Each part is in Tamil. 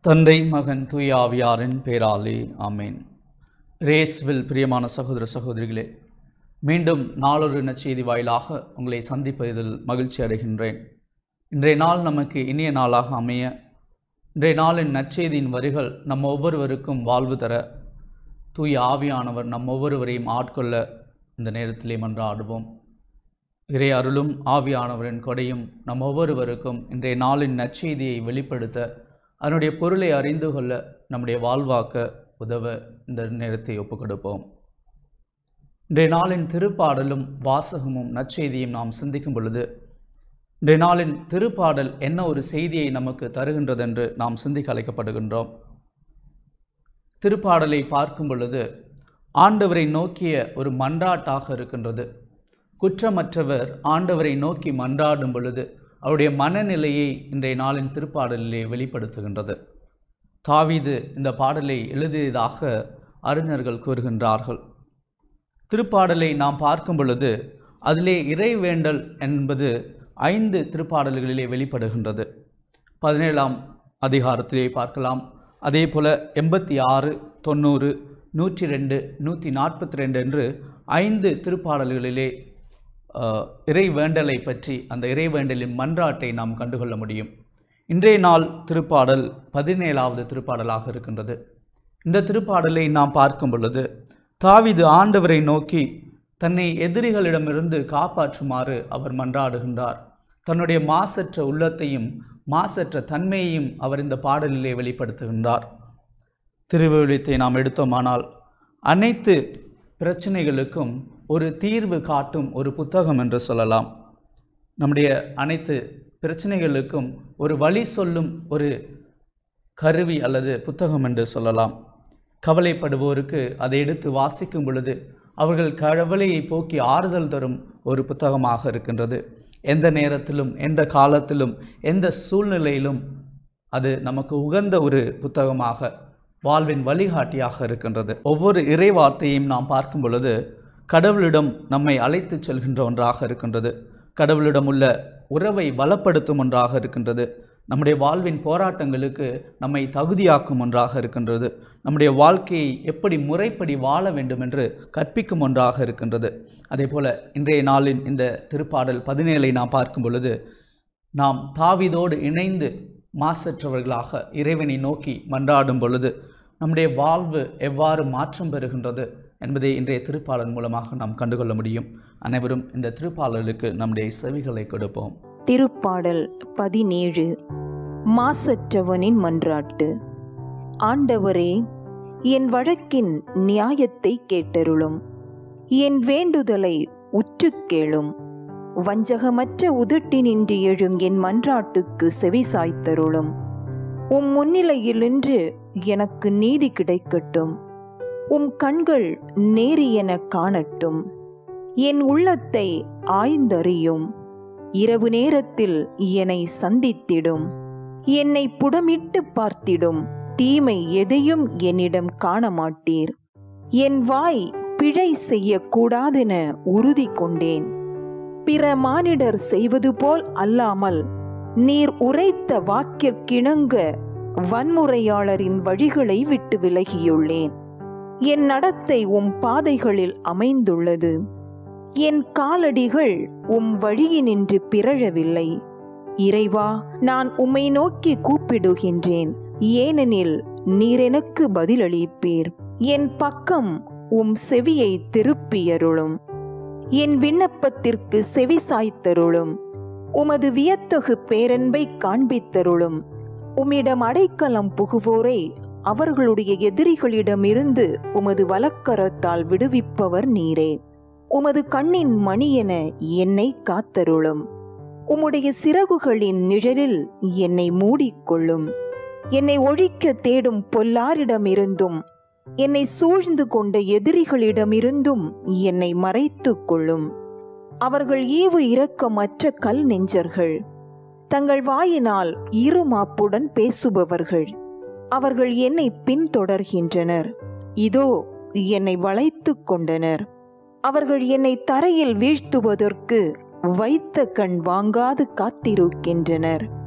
தந்தை மகன் தூய ஆவியாரின் பேராலே ஆமேன் ரேஸ்வில் பிரியமான சகோதர சகோதரிகளே மீண்டும் நாளொரு நற்செய்தி வாயிலாக உங்களை சந்திப்பதில் மகிழ்ச்சி அடைகின்றேன் இன்றைய நாள் நமக்கு இனிய நாளாக அமைய இன்றைய நாளின் நற்செய்தியின் வரிகள் நம் ஒவ்வொருவருக்கும் வாழ்வு தர தூய ஆவியானவர் நம் ஒவ்வொருவரையும் ஆட்கொள்ள இந்த நேரத்திலே மன்றாடுவோம் இறை அருளும் ஆவியானவரின் கொடையும் நம் ஒவ்வொருவருக்கும் இன்றைய நாளின் நற்செய்தியை வெளிப்படுத்த அதனுடைய பொருளை அறிந்து கொள்ள நம்முடைய வாழ்வாக்க உதவ இந்த நேரத்தை ஒப்புக்கொடுப்போம் இன்றைய நாளின் திருப்பாடலும் வாசகமும் நற்செய்தியும் நாம் சிந்திக்கும் பொழுது இன்றைய நாளின் திருப்பாடல் என்ன ஒரு செய்தியை நமக்கு தருகின்றதென்று நாம் சிந்திக்க அழைக்கப்படுகின்றோம் திருப்பாடலை பார்க்கும் பொழுது ஆண்டவரை நோக்கிய ஒரு மன்றாட்டாக இருக்கின்றது குற்றமற்றவர் ஆண்டவரை நோக்கி மன்றாடும் பொழுது அவருடைய மனநிலையை இன்றைய நாளின் திருப்பாடலிலே வெளிப்படுத்துகின்றது தாவீது இந்த பாடலை எழுதியதாக அறிஞர்கள் கூறுகின்றார்கள் திருப்பாடலை நாம் பார்க்கும் பொழுது அதிலே இறைவேண்டல் என்பது ஐந்து திருப்பாடல்களிலே வெளிப்படுகின்றது பதினேழாம் அதிகாரத்திலே பார்க்கலாம் அதே போல் எண்பத்தி ஆறு தொண்ணூறு நூற்றி ரெண்டு நூற்றி நாற்பத்தி ரெண்டு என்று ஐந்து திருப்பாடல்களிலே அஹ், இறைவேண்டலை பற்றி அந்த இறைவேண்டலின் மன்றாட்டை நாம் கண்டுகொள்ள முடியும் இன்றைய நாள் திருப்பாடல் பதினேழாவது திருப்பாடலாக இருக்கின்றது இந்த திருப்பாடலை நாம் பார்க்கும் பொழுது தாவீது ஆண்டவரை நோக்கி தன்னை எதிரிகளிடமிருந்து காப்பாற்றுமாறு அவர் மன்றாடுகின்றார் தன்னுடைய மாசற்ற உள்ளத்தையும் மாசற்ற தன்மையையும் அவர் இந்த பாடலிலே வெளிப்படுத்துகின்றார் திருவிழித்தை நாம் எடுத்தோமானால் அனைத்து பிரச்சனைகளுக்கும் ஒரு தீர்வு காட்டும் ஒரு புத்தகம் என்று சொல்லலாம் நம்முடைய அனைத்து பிரச்சனைகளுக்கும் ஒரு வழி சொல்லும் ஒரு கருவி அல்லது புத்தகம் என்று சொல்லலாம் கவலைப்படுவோருக்கு அதை எடுத்து வாசிக்கும் பொழுது அவர்கள் கவலையை போக்கி ஆறுதல் தரும் ஒரு புத்தகமாக இருக்கின்றது எந்த நேரத்திலும் எந்த காலத்திலும் எந்த சூழ்நிலையிலும் அது நமக்கு உகந்த ஒரு புத்தகமாக வாழ்வின் வழிகாட்டியாக இருக்கின்றது ஒவ்வொரு இறை வார்த்தையையும் நாம் பார்க்கும் பொழுது கடவுளிடம் நம்மை அழைத்துச் செல்கின்ற ஒன்றாக இருக்கின்றது கடவுளிடம் உள்ள உறவை பலப்படுத்தும் ஒன்றாக இருக்கின்றது நம்முடைய வாழ்வின் போராட்டங்களுக்கு நம்மை தகுதியாக்கும் ஒன்றாக இருக்கின்றது நம்முடைய வாழ்க்கையை எப்படி முறைப்படி வாழ வேண்டும் என்று கற்பிக்கும் ஒன்றாக இருக்கின்றது அதே போல இன்றைய நாளின் இந்த திருப்பாடல் பதினேழை நாம் பார்க்கும் பொழுது நாம் தாவிதோடு இணைந்து மாசற்றவர்களாக இறைவனை நோக்கி மன்றாடும் பொழுது நம்முடைய வாழ்வு எவ்வாறு மாற்றம் பெறுகின்றது என்பதை இன்றைய திருப்பாடல் மூலமாக நாம் கண்டுகொள்ள முடியும் அனைவரும் இந்த திருப்பாடலுக்கு நம்முடைய செவிகளை கொடுப்போம் திருப்பாடல் பதினேழு மாசற்றவனின் மன்றாட்டு ஆண்டவரே என் வழக்கின் நியாயத்தை கேட்டருளும் என் வேண்டுதலை உற்றுக் கேளும் வஞ்சகமற்ற உதட்டினின்று எழும் என் மன்றாட்டுக்கு செவி சாய்த்தருளும் உம் முன்னிலையிலின்று எனக்கு நீதி கிடைக்கட்டும் உம் கண்கள் நேரியென காணட்டும் என் உள்ளத்தை ஆய்ந்தறியும் இரவு நேரத்தில் என்னை சந்தித்திடும் என்னை புடமிட்டு பார்த்திடும் தீமை எதையும் என்னிடம் காண மாட்டீர் என் வாய் பிழை செய்யக்கூடாதென உறுதி கொண்டேன் பிற மானிடர் செய்வது போல் அல்லாமல் நீர் உரைத்த வாக்கிற்கிணங்க வன்முறையாளரின் வழிகளை விட்டு விலகியுள்ளேன் என் நடத்தை உம் பாதைகளில் அமைந்துள்ளது என் காலடிகள் உம் வழியினின்று பிறழவில்லை இறைவா நான் உம்மை நோக்கி கூப்பிடுகின்றேன் ஏனெனில் நீர் எனக்கு பதிலளிப்பீர் என் பக்கம் உம் செவியை திருப்பியருளும் என் விண்ணப்பத்திற்கு செவி சாய்த்தருளும் உமது வியத்தகு பேரன்பை காண்பித்தருளும் உம்மிடம் அடைக்கலம் புகுவோரை அவர்களுடைய எதிரிகளிடமிருந்து உமது வலக்கரத்தால் விடுவிப்பவர் நீரே உமது கண்ணின் மணியென என்னை காத்தருளும் உம்முடைய சிறகுகளின் நிழலில் என்னை மூடிக்கொள்ளும் என்னை ஒழிக்க தேடும் பொல்லாரிடமிருந்தும் என்னை சூழ்ந்து கொண்ட எதிரிகளிடமிருந்தும் என்னை மறைத்துக் கொள்ளும் அவர்கள் ஈவு இரக்கமற்ற கல் நெஞ்சர்கள் தங்கள் வாயினால் இருமாப்புடன் பேசுபவர்கள் அவர்கள் என்னை பின்தொடர்கின்றனர் இதோ என்னை வளைத்துக் கொண்டனர் அவர்கள் என்னை தரையில் வீழ்த்துவதற்கு வைத்த கண் வாங்காது காத்திருக்கின்றனர்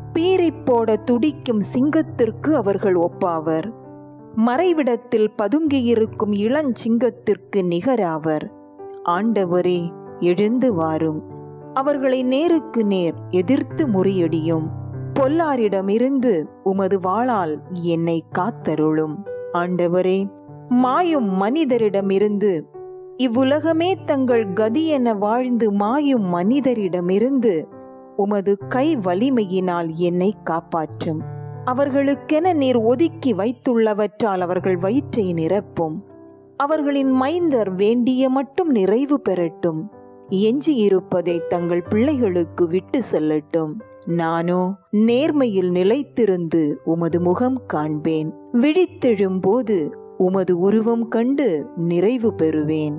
பீறிப் போட துடிக்கும் சிங்கத்திற்கு அவர்கள் ஒப்பாவர் மறைவிடத்தில் பதுங்கியிருக்கும் இளஞ்சிங்கத்திற்கு நிகராவர் ஆண்டவரே எழுந்து வாரும் அவர்களை நேருக்கு நேர் எதிர்த்து முறியடியும் பொல்லாரிடமிருந்து உமது வாளால் என்னை காத்தருளும் ஆண்டவரே மாயும் மனிதரிடமிருந்து இவ்வுலகமே தங்கள் கதி என வாழ்ந்து மாயும் மனிதரிடமிருந்து உமது கை வலிமையினால் என்னை காப்பாற்றும் அவர்களுக்கென நீர் ஒதுக்கி வைத்துள்ளவற்றால் அவர்கள் வயிற்றை நிரப்பும் அவர்களின் மைந்தர் வேண்டிய மட்டும் நிறைவு பெறட்டும் எஞ்சி இருப்பதை தங்கள் பிள்ளைகளுக்கு விட்டு செல்லட்டும் நானோ நேர்மையில் நிலைத்திருந்து உமது முகம் காண்பேன் விழித்தெழும்போது உமது உருவம் கண்டு நிறைவு பெறுவேன்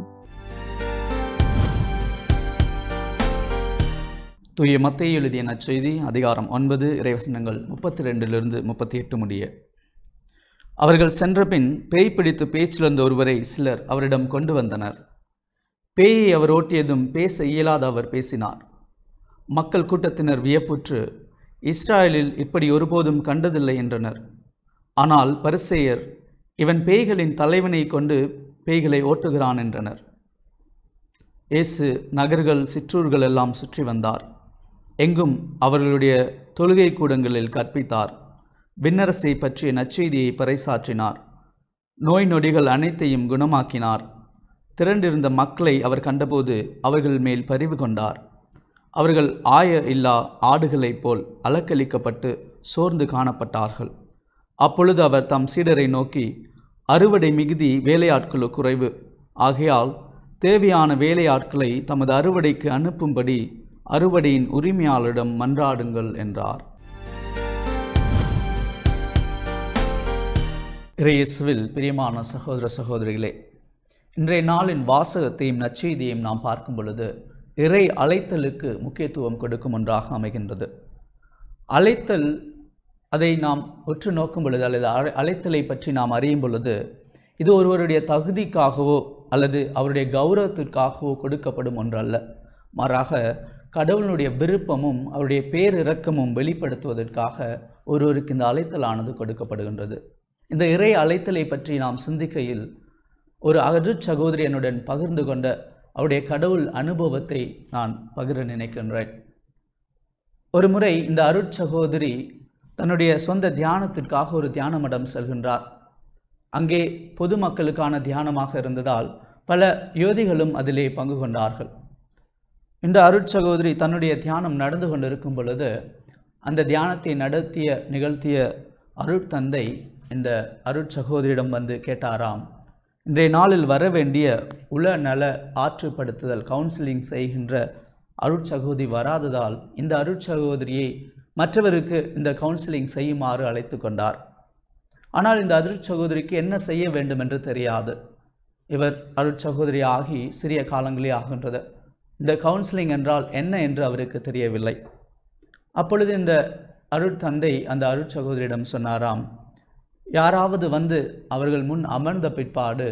தூய மத்தேயு எழுதிய நற்செய்தி அதிகாரம் ஒன்பது இறைவசனங்கள் முப்பத்தி ரெண்டிலிருந்து முப்பத்தி எட்டு முடிய அவர்கள் சென்றபின் பேய் பிடித்து பேச்சிலிருந்த ஒருவரை சிலர் அவரிடம் கொண்டு வந்தனர் பேயை அவர் ஓட்டியதும் பேச இயலாத அவர் பேசினார் மக்கள் கூட்டத்தினர் வியப்புற்று இஸ்ராயலில் இப்படி ஒருபோதும் கண்டதில்லை என்றனர் ஆனால் பரிசேயர் இவன் பேய்களின் தலைவனை கொண்டு பேய்களை ஓட்டுகிறான் என்றனர் இயேசு நகர்கள் சிற்றூர்கள் எல்லாம் சுற்றி வந்தார் எங்கும் அவர்களுடைய தொழுகை கூடங்களில் கற்பித்தார் விண்ணரசை பற்றிய நற்செய்தியை பறைசாற்றினார் நோய் நொடிகள் அனைத்தையும் குணமாக்கினார் திரண்டிருந்த மக்களை அவர் கண்டபோது அவர்கள் மேல் பரிவு கொண்டார் அவர்கள் ஆய இல்லா ஆடுகளைப் போல் அலக்களிக்கப்பட்டு சோர்ந்து காணப்பட்டார்கள் அப்பொழுது அவர் தம் சீடரை நோக்கி அறுவடை மிகுதி வேலையாட்களு குறைவு ஆகையால் தேவையான வேலையாட்களை தமது அறுவடைக்கு அனுப்பும்படி அறுவடையின் உரிமையாளரிடம் மன்றாடுங்கள் என்றார் இறையேசுவில் பிரியமான சகோதர சகோதரிகளே இன்றைய நாளின் வாசகத்தையும் நற்செய்தியையும் நாம் பார்க்கும் பொழுது இறை அழைத்தலுக்கு முக்கியத்துவம் கொடுக்கும் ஒன்றாக அமைகின்றது அழைத்தல் அதை நாம் உற்று நோக்கும் பொழுது அல்லது அழை- அழைத்தலை பற்றி நாம் அறியும் பொழுது இது ஒருவருடைய தகுதிக்காகவோ அல்லது அவருடைய கௌரவத்திற்காகவோ கொடுக்கப்படும் ஒன்றல்ல மாறாக கடவுளுடைய விருப்பமும் அவருடைய பேரிரக்கமும் வெளிப்படுத்துவதற்காக ஒருவருக்கு இந்த அழைத்தலானது கொடுக்கப்படுகின்றது இந்த இறை அழைத்தலை பற்றி நாம் சிந்திக்கையில் ஒரு அருட் சகோதரி என்னுடன் பகிர்ந்து கொண்ட அவருடைய கடவுள் அனுபவத்தை நான் பகிர நினைக்கின்றேன் ஒரு முறை இந்த அருட் சகோதரி தன்னுடைய சொந்த தியானத்திற்காக ஒரு தியான மடம் செல்கின்றார் அங்கே பொதுமக்களுக்கான தியானமாக இருந்ததால் பல யோதிகளும் அதிலே பங்கு கொண்டார்கள் இந்த அருட் சகோதரி தன்னுடைய தியானம் நடந்து கொண்டிருக்கும் பொழுது அந்த தியானத்தை நடத்திய நிகழ்த்திய அருட்தந்தை இந்த அருட் சகோதரியிடம் வந்து கேட்டாராம் இன்றைய நாளில் வர வேண்டிய உள நல ஆற்றுப்படுத்துதல் கவுன்சிலிங் செய்கின்ற அருட் சகோதரி வராததால் இந்த அருட் சகோதரியை மற்றவருக்கு இந்த கவுன்சிலிங் செய்யுமாறு அழைத்து கொண்டார் ஆனால் இந்த அருட் சகோதரிக்கு என்ன செய்ய வேண்டும் என்று தெரியாது இவர் அருட் சகோதரி ஆகி சிறிய காலங்களே ஆகின்றது இந்த கவுன்சிலிங் என்றால் என்ன என்று அவருக்கு தெரியவில்லை அப்பொழுது இந்த அருட்தந்தை அந்த அருட் சகோதரியிடம் சொன்னாராம் யாராவது வந்து அவர்கள் முன் அமர்ந்த பிற்பாடு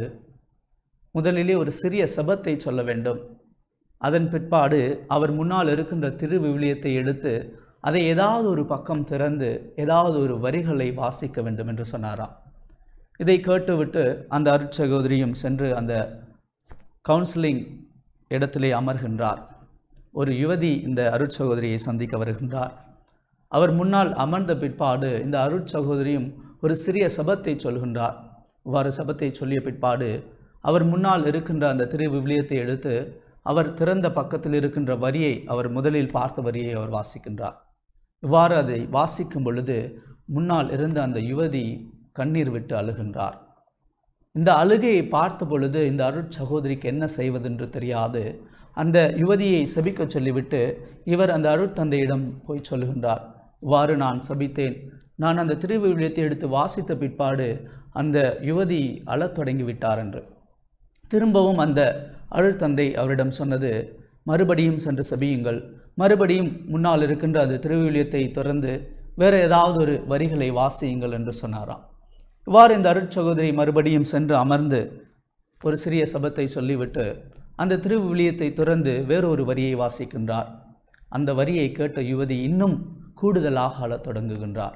முதலிலே ஒரு சிறிய சபத்தை சொல்ல வேண்டும் அதன் பிற்பாடு அவர் முன்னால் இருக்கின்ற திருவிவிலியத்தை எடுத்து அதை ஏதாவது ஒரு பக்கம் திறந்து ஏதாவது ஒரு வரிகளை வாசிக்க வேண்டும் என்று சொன்னாராம் இதை கேட்டுவிட்டு அந்த அருட்சகோதரியும் சென்று அந்த கவுன்சிலிங் இடத்திலே அமர்கின்றார் ஒரு யுவதி இந்த அருட்சகோதரியை சந்திக்க வருகின்றார் அவர் முன்னால் அமர்ந்த பிற்பாடு இந்த அருட்சகோதரியும் ஒரு சிறிய சபத்தை சொல்கின்றார் இவ்வாறு சபத்தை சொல்லிய பிற்பாடு அவர் முன்னால் இருக்கின்ற அந்த திரு விவிலியத்தை எடுத்து அவர் திறந்த பக்கத்தில் இருக்கின்ற வரியை அவர் முதலில் பார்த்த வரியை அவர் வாசிக்கின்றார் இவ்வாறு அதை வாசிக்கும் பொழுது முன்னால் இருந்த அந்த யுவதி கண்ணீர் விட்டு அழுகின்றார் இந்த அழுகையை பார்த்த பொழுது இந்த அருட் சகோதரிக்கு என்ன செய்வதென்று தெரியாது அந்த யுவதியை சபிக்கச் சொல்லிவிட்டு இவர் அந்த அருட்தந்தையிடம் போய் சொல்லுகின்றார் இவ்வாறு நான் சபித்தேன் நான் அந்த திருவிழியத்தை எடுத்து வாசித்த பிற்பாடு அந்த யுவதி அழத் தொடங்கி விட்டார் என்று திரும்பவும் அந்த அருட்தந்தை அவரிடம் சொன்னது மறுபடியும் சென்று சபியுங்கள் மறுபடியும் முன்னால் இருக்கின்ற அந்த திருவிழியத்தை திறந்து வேறு ஏதாவது ஒரு வரிகளை வாசியுங்கள் என்று சொன்னாராம் இவ்வாறு இந்த அருட்சகோதரி மறுபடியும் சென்று அமர்ந்து ஒரு சிறிய சபத்தை சொல்லிவிட்டு அந்த திருவிழியத்தை திறந்து வேறொரு வரியை வாசிக்கின்றார் அந்த வரியை கேட்ட யுவதி இன்னும் கூடுதலாக அழத் தொடங்குகின்றார்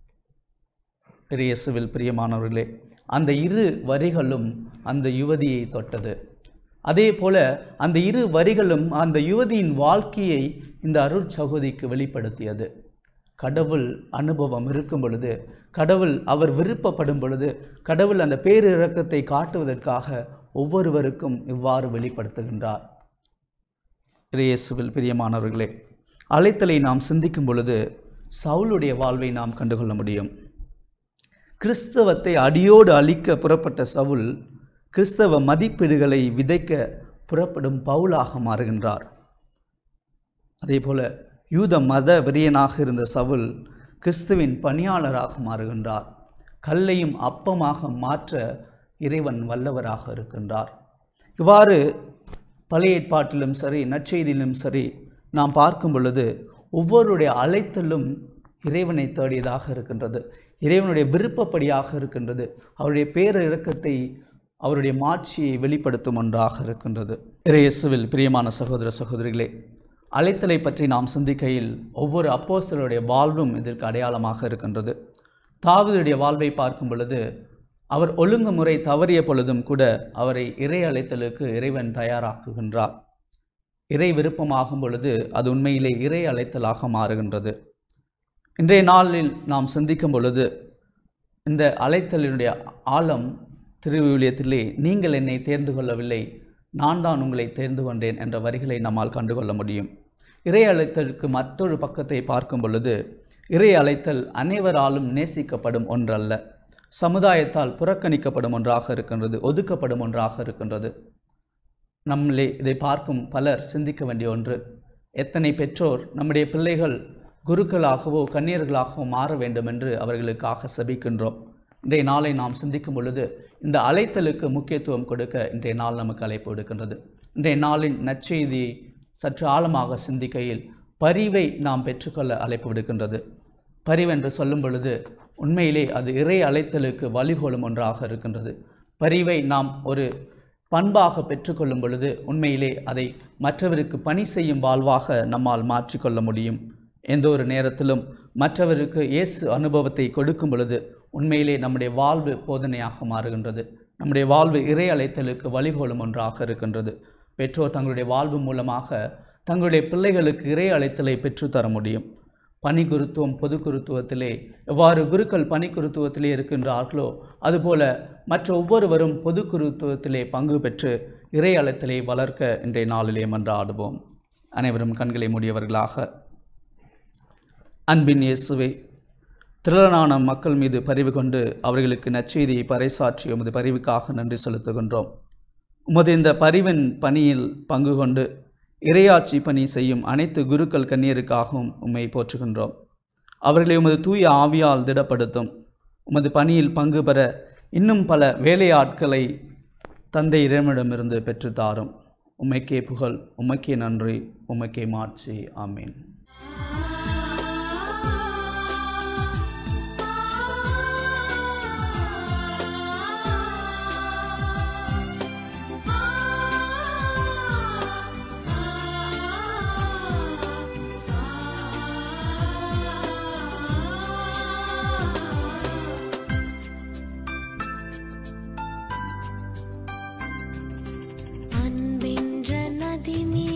இயேசுவில் பிரியமானவர்களே அந்த இரு வரிகளும் அந்த யுவதியை தொட்டது அதே போல அந்த இரு வரிகளும் அந்த யுவதியின் வாழ்க்கையை இந்த அருட் சகோதிக்கு வெளிப்படுத்தியது கடவுள் அனுபவம் இருக்கும் பொழுது கடவுள் அவர் விருப்பப்படும் பொழுது கடவுள் அந்த பேரிரக்கத்தை காட்டுவதற்காக ஒவ்வொருவருக்கும் இவ்வாறு வெளிப்படுத்துகின்றார் இயேசுவில் பிரியமானவர்களே அழைத்தலை நாம் சிந்திக்கும் பொழுது சவுளுடைய வாழ்வை நாம் கண்டுகொள்ள முடியும் கிறிஸ்தவத்தை அடியோடு அழிக்க புறப்பட்ட சவுல் கிறிஸ்தவ மதிப்பீடுகளை விதைக்க புறப்படும் பவுலாக மாறுகின்றார் அதேபோல யூத மத வெறியனாக இருந்த சவுல் கிறிஸ்துவின் பணியாளராக மாறுகின்றார் கல்லையும் அப்பமாக மாற்ற இறைவன் வல்லவராக இருக்கின்றார் இவ்வாறு பழைய ஏற்பாட்டிலும் சரி நற்செய்தியிலும் சரி நாம் பார்க்கும் பொழுது ஒவ்வொருடைய அழைத்தலும் இறைவனை தேடியதாக இருக்கின்றது இறைவனுடைய விருப்பப்படியாக இருக்கின்றது அவருடைய பேரிறக்கத்தை அவருடைய மாட்சியை வெளிப்படுத்தும் ஒன்றாக இருக்கின்றது இறையேசுவில் பிரியமான சகோதர சகோதரிகளே அழைத்தலை பற்றி நாம் சிந்திக்கையில் ஒவ்வொரு அப்போஸ்தலருடைய வாழ்வும் இதற்கு அடையாளமாக இருக்கின்றது தாவீதுடைய வாழ்வை பார்க்கும் பொழுது அவர் ஒழுங்குமுறை தவறிய பொழுதும் கூட அவரை இறை அழைத்தலுக்கு இறைவன் தயாராக்குகின்றார் இறை விருப்பமாகும் பொழுது அது உண்மையிலே இறை அழைத்தலாக மாறுகின்றது இன்றைய நாளில் நாம் சிந்திக்கும் பொழுது இந்த அழைத்தலினுடைய ஆழம் திருவிவிலியத்திலே நீங்கள் என்னை தேர்ந்து கொள்ளவில்லை நான் தான் உங்களை தேர்ந்து கொண்டேன் என்ற வரிகளை நம்மால் கண்டுகொள்ள முடியும் இறை அழைத்தலுக்கு மற்றொரு பக்கத்தை பார்க்கும் பொழுது இறை அழைத்தல் அனைவராலும் நேசிக்கப்படும் ஒன்றல்ல சமுதாயத்தால் புறக்கணிக்கப்படும் ஒன்றாக இருக்கின்றது ஒதுக்கப்படும் ஒன்றாக இருக்கின்றது நம்மளே இதை பார்க்கும் பலர் சிந்திக்க வேண்டிய ஒன்று எத்தனை பெற்றோர் நம்முடைய பிள்ளைகள் குருக்களாகவோ கன்னியர்களாகவோ மாற வேண்டும் என்று அவர்களுக்காக சபிக்கின்றோம் இன்றைய நாளை நாம் சிந்திக்கும் பொழுது இந்த அழைத்தலுக்கு முக்கியத்துவம் கொடுக்க இன்றைய நாள் நமக்கு அழைப்பு எடுக்கின்றது இன்றைய நாளின் நற்செய்தியை சற்று ஆழமாக சிந்திக்கையில் பரிவை நாம் பெற்றுக்கொள்ள அழைப்பு விடுக்கின்றது பரிவென்று சொல்லும் பொழுது உண்மையிலே அது இறை அழைத்தலுக்கு வழிகோலும் ஒன்றாக இருக்கின்றது பரிவை நாம் ஒரு பண்பாக பெற்றுக்கொள்ளும் பொழுது உண்மையிலே அதை மற்றவருக்கு பணி செய்யும் வாழ்வாக நம்மால் மாற்றிக்கொள்ள முடியும் எந்த ஒரு நேரத்திலும் மற்றவருக்கு இயேசு அனுபவத்தை கொடுக்கும் பொழுது உண்மையிலே நம்முடைய வாழ்வு போதனையாக மாறுகின்றது நம்முடைய வாழ்வு இறை அழைத்தலுக்கு வழிகோலும் ஒன்றாக இருக்கின்றது பெற்றோர் தங்களுடைய வாழ்வு மூலமாக தங்களுடைய பிள்ளைகளுக்கு இறை அழைத்தலை பெற்றுத்தர முடியும் பணி குருத்துவம் பொது குருத்துவத்திலே எவ்வாறு குருக்கள் பணி குருத்துவத்திலே இருக்கின்றார்களோ அதுபோல மற்ற ஒவ்வொருவரும் பொது குருத்துவத்திலே பங்கு பெற்று இறை அழைத்தலை வளர்க்க இன்றைய நாளிலே மன்றாடுவோம் அனைவரும் கண்களை மூடியவர்களாக அன்பின் இயேசுவே திரளான மக்கள் மீது பரிவு கொண்டு அவர்களுக்கு நற்செய்தியை பறைசாற்றி உமது பரிவுக்காக நன்றி செலுத்துகின்றோம் உமது இந்த பரிவின் பணியில் பங்கு கொண்டு இறையாட்சி பணி செய்யும் அனைத்து குருக்கள் கண்ணியருக்காகவும் உம்மை போற்றுகின்றோம் அவர்களை உமது தூய ஆவியால் திடப்படுத்தும் உமது பணியில் பங்கு பெற இன்னும் பல வேலையாட்களை தந்தை இறைவனிடமிருந்து பெற்றுத்தாரும் உமைக்கே புகழ் உமைக்கே நன்றி உமைக்கே மாட்சி ஆமீன் அன்பென்ற நதி